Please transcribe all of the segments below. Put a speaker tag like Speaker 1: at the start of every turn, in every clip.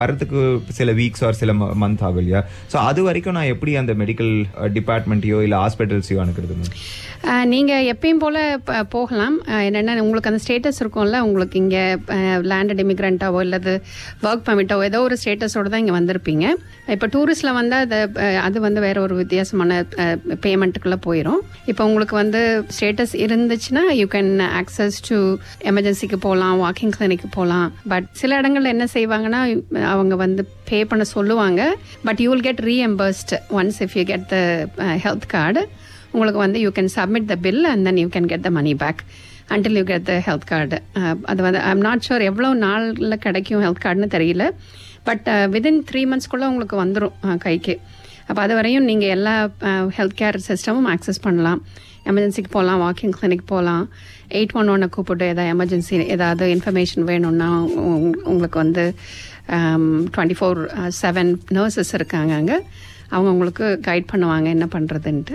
Speaker 1: வரதுக்கு சில weeks R சில மந்த் ஆகும் இல்லையா ஸோ அது வரைக்கும் நான் எப்படி அந்த மெடிக்கல் டிபார்ட்மெண்ட்டையோ இல்லை ஹாஸ்பிட்டல்ஸையோ அனுக்கிறது மேம்
Speaker 2: ஆஹ் நீங்க எப்பயும் போல ப- போகலாம் ஆஹ் என்னன்னா உங்களுக்கு அந்த ஸ்டேட்டஸ் இருக்கும்ல உங்களுக்கு இங்க லேண்டட் இமிக்ரெண்ட்டாவோ இல்லது ஒர்க் பர்மிட்டோ ஏதோ ஒரு ஸ்டேட்டஸோட தான் இங்க வந்திருப்பீங்க இப்போ டூரிஸ்ட்ல வந்து அது ஆஹ் அது வந்து வேற ஒரு வித்தியாசமான பேமெண்ட்டுக்குள்ள போயிடும் இப்போ உங்களுக்கு வந்து ஸ்டேட்டஸ் இருந்துச்சுன்னா யூ கேன் ஆக்சஸ் டு எமர்ஜென்சிக்கு போகலாம் வாக்கிங் கிளினிக்கு போகலாம் பட் சில இடங்கள்ல என்ன செய்வாங்கன்னா அவங்க வந்து பே பண்ண சொல்லுவாங்க but you will get reimbursed once if you get the health card உங்களுக்கு வந்து you can submit the bill and then you can get the money back until you get the health card அது வந்து I'm not sure எவ்வளோ நாளில் கிடைக்கும் health கார்டுன்னு தெரியல but within three மந்த்ஸ்க்குள்ளே உங்களுக்கு வந்துடும் கைக்கு அப்போ அது வரையும் நீங்கள் எல்லா ஹெல்த் கேர் சிஸ்டமும் ஆக்சஸ் பண்ணலாம் எமர்ஜென்சிக்கு போகலாம் வாக்கிங் கிளினிக் போகலாம் எயிட் ஒன் ஒன்னை கூப்பிட்டு ஏதாவது எமர்ஜென்சி ஏதாவது இன்ஃபர்மேஷன் வேணும்னா உங்க- உங்களுக்கு வந்து டுவெண்ட்டி ஃபோர் செவன் நர்சஸ் இருக்காங்க அங்கே அவங்க உங்களுக்கு கைட் பண்ணுவாங்க என்ன பண்ணுறதுன்ட்டு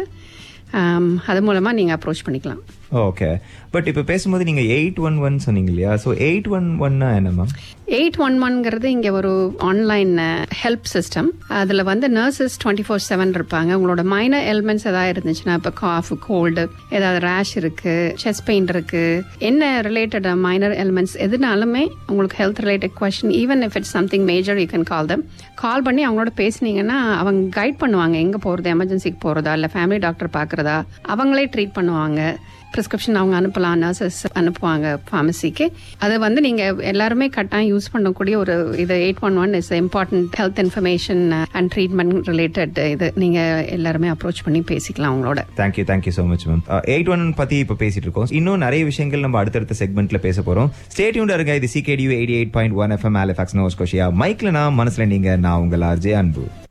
Speaker 2: அது மூலமாக நீங்கள் அப்ரோச் பண்ணிக்கலாம்
Speaker 1: ஓகே பட் இப்போ பேசும்போது நீங்க எயிட் ஒன் ஒன் சொன்னீங்க இல்லையா ஸோ எயிட் ஒன் ஒன்னா என்ன மேம்
Speaker 2: எயிட் ஒன் ஒன்ங்கிறது இங்கே ஒரு ஆன்லைன் ஹெல்ப் சிஸ்டம் அதில் வந்து நர்சஸ் டுவெண்ட்டி ஃபோர் செவன் இருப்பாங்க உங்களோட மைனர் எலிமெண்ட்ஸ் ஏதாவது இருந்துச்சுன்னா இப்போ காஃப் கோல்டு ஏதாவது ரேஷ் இருக்கு செஸ்ட் பெயின் இருக்கு என்ன ரிலேட்டட் மைனர் எலிமெண்ட்ஸ் எதுனாலுமே உங்களுக்கு health related question even if it's something major you can call them call பண்ணி அவங்களோட பேசுனீங்கன்னா அவங்க கைட் பண்ணுவாங்க எங்கே போகிறது எமர்ஜென்சிக்கு போகிறதா இல்லை ஃபேமிலி டாக்டர் பார்க்குறதா அவங்களே ட்ரீட் பண்ணுவாங்க ப்ரிஸ்கிரிப்ஷன் அவங்க அனுப்பலாம் நர்சஸ் அனுப்புவாங்க ஃபார்மசிக்கு அது வந்து நீங்கள் எல்லாருமே கட்டாயம் யூஸ் பண்ணக்கூடிய ஒரு இது eight one one is important health information and treatment related இது நீங்கள் எல்லாருமே அப்ரோச் பண்ணி பேசிக்கலாம் அவங்களோட
Speaker 1: thank you thank you so much ma'am eight one பத்தி இப்போ பேசிட்டு இருக்கோம் இன்னும் நிறைய விஷயங்கள் நம்ம அடுத்தடுத்த செக்மெண்ட்ல பேச போறோம் ஸ்டேட்யூன் இருங்க இது CKDU eighty eight point one FM Halifax Nova கோஷியா மைக்ல நான் மனசுல நீங்க நான் உங்கள் ஆர்ஜே அன்பு